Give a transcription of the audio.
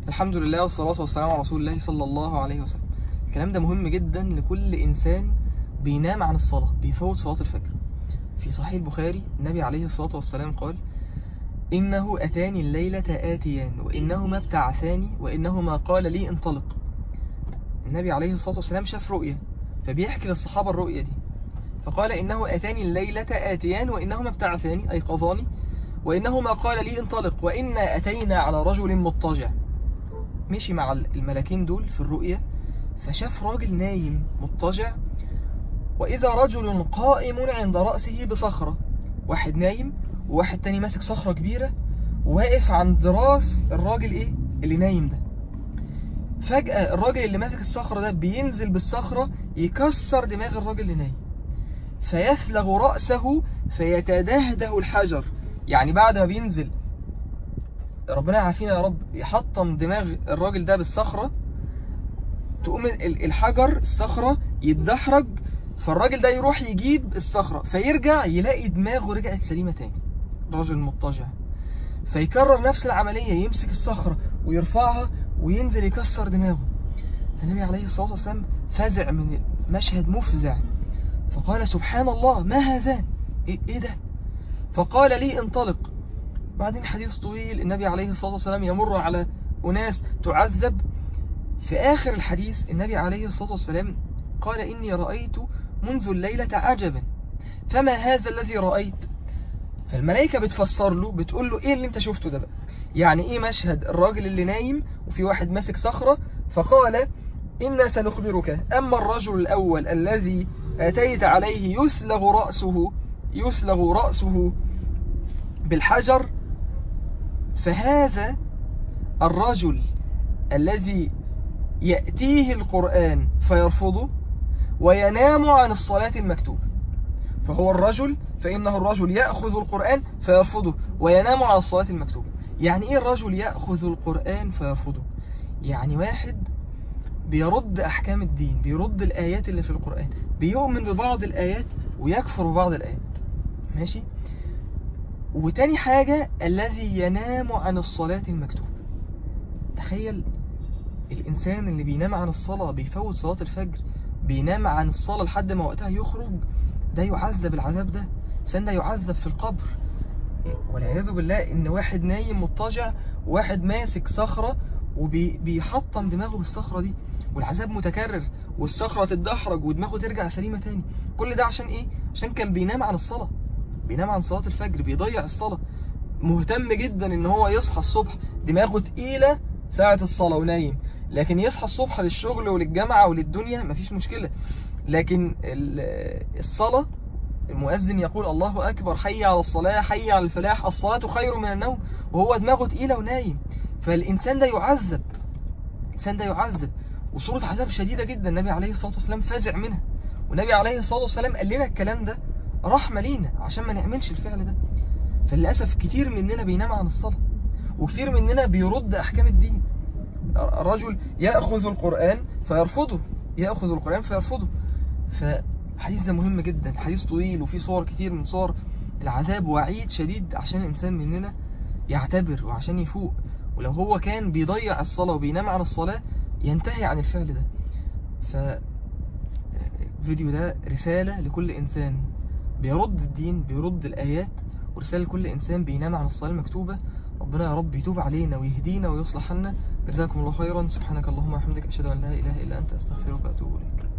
الحمد لله والصلاة والسلام على رسول الله صلى الله عليه وسلم الكلام ده مهم جدا لكل إنسان بينام عن الصلاة بيفوت صلاة الفجر في صحيح البخاري النبي عليه الصلاة والسلام قال إنه أتاني الليلة آتيان وإنهما ابتعثاني وإنهما قال لي انطلق النبي عليه الصلاة والسلام شاف رؤية فبيحكي للصحابة الرؤية دي فقال إنه أتاني الليلة آتيان وإنهما ابتعثاني أي قضاني وإنهما قال لي انطلق وإنا أتينا على رجل مضطجع مشي مع الملكين دول في الرؤية فشاف راجل نايم مضطجع وإذا رجل قائم عند رأسه بصخرة واحد نايم وواحد تاني ماسك صخرة كبيرة وواقف عند راس الراجل إيه اللي نايم ده فجأة الراجل اللي ماسك الصخرة ده بينزل بالصخرة يكسر دماغ الراجل اللي نايم فيفلغ رأسه فيتدهده الحجر يعني بعد ما بينزل ربنا يعافينا يا رب يحطم دماغ الراجل ده بالصخرة تقوم الحجر الصخرة يتدحرج فالراجل ده يروح يجيب الصخرة فيرجع يلاقي دماغه رجعت سليمة تاني راجل مضطجع فيكرر نفس العملية يمسك الصخرة ويرفعها وينزل يكسر دماغه النبي عليه الصلاة والسلام فزع من مشهد مفزع فقال سبحان الله ما هذا ايه ده فقال لي انطلق بعدين حديث طويل النبي عليه الصلاة والسلام يمر على أناس تعذب في آخر الحديث النبي عليه الصلاة والسلام قال إني رأيت منذ الليلة عجبا فما هذا الذي رأيت فالملائكة بتفسر له بتقول له إيه اللي انت شفته ده بقى يعني إيه مشهد الراجل اللي نايم وفي واحد ماسك صخرة فقال إنا سنخبرك أما الرجل الأول الذي أتيت عليه يسلغ رأسه يسلغ رأسه بالحجر فهذا الرجل الذي يأتيه القرآن فيرفضه وينام عن الصلاة المكتوبة فهو الرجل فإنه الرجل يأخذ القرآن فيرفضه وينام عن الصلاة المكتوبة يعني إيه الرجل يأخذ القرآن فيرفضه يعني واحد بيرد أحكام الدين بيرد الآيات اللي في القرآن بيؤمن ببعض الآيات ويكفر ببعض الآيات ماشي وتاني حاجة الذي ينام عن الصلاة المكتوبة تخيل الإنسان اللي بينام عن الصلاة بيفوت صلاة الفجر بينام عن الصلاة لحد ما وقتها يخرج ده يعذب العذاب ده الإنسان ده يعذب في القبر والعياذ بالله إن واحد نايم مضطجع وواحد ماسك صخرة وبيحطم دماغه بالصخرة دي والعذاب متكرر والصخرة تتدحرج ودماغه ترجع سليمة تاني كل ده عشان ايه؟ عشان كان بينام عن الصلاة بينام عن صلاة الفجر بيضيع الصلاة مهتم جدا ان هو يصحى الصبح دماغه تقيلة ساعة الصلاة ونايم لكن يصحى الصبح للشغل وللجامعة وللدنيا مفيش مشكلة لكن الصلاة المؤذن يقول الله أكبر حي على الصلاة حي على الفلاح الصلاة خير من النوم وهو دماغه تقيلة ونايم فالإنسان ده يعذب الإنسان ده يعذب وصورة عذاب شديدة جدا النبي عليه الصلاة والسلام فازع منها والنبي عليه الصلاة والسلام قال لنا الكلام ده رحمة لينا عشان ما نعملش الفعل ده فللأسف كتير مننا بينام عن الصلاة وكتير مننا بيرد أحكام الدين رجل يأخذ القرآن فيرفضه يأخذ القرآن فيرفضه فالحديث ده مهم جدا حديث طويل وفيه صور كتير من صور العذاب وعيد شديد عشان الإنسان مننا يعتبر وعشان يفوق ولو هو كان بيضيع الصلاة وبينام عن الصلاة ينتهي عن الفعل ده فالفيديو ده رسالة لكل إنسان بيرد الدين بيرد الآيات ورسالة لكل إنسان بينام عن الصلاة المكتوبة ربنا يا رب يتوب علينا ويهدينا ويصلح لنا جزاكم الله خيرا سبحانك اللهم وبحمدك أشهد أن لا إله إلا أنت أستغفرك وأتوب إليك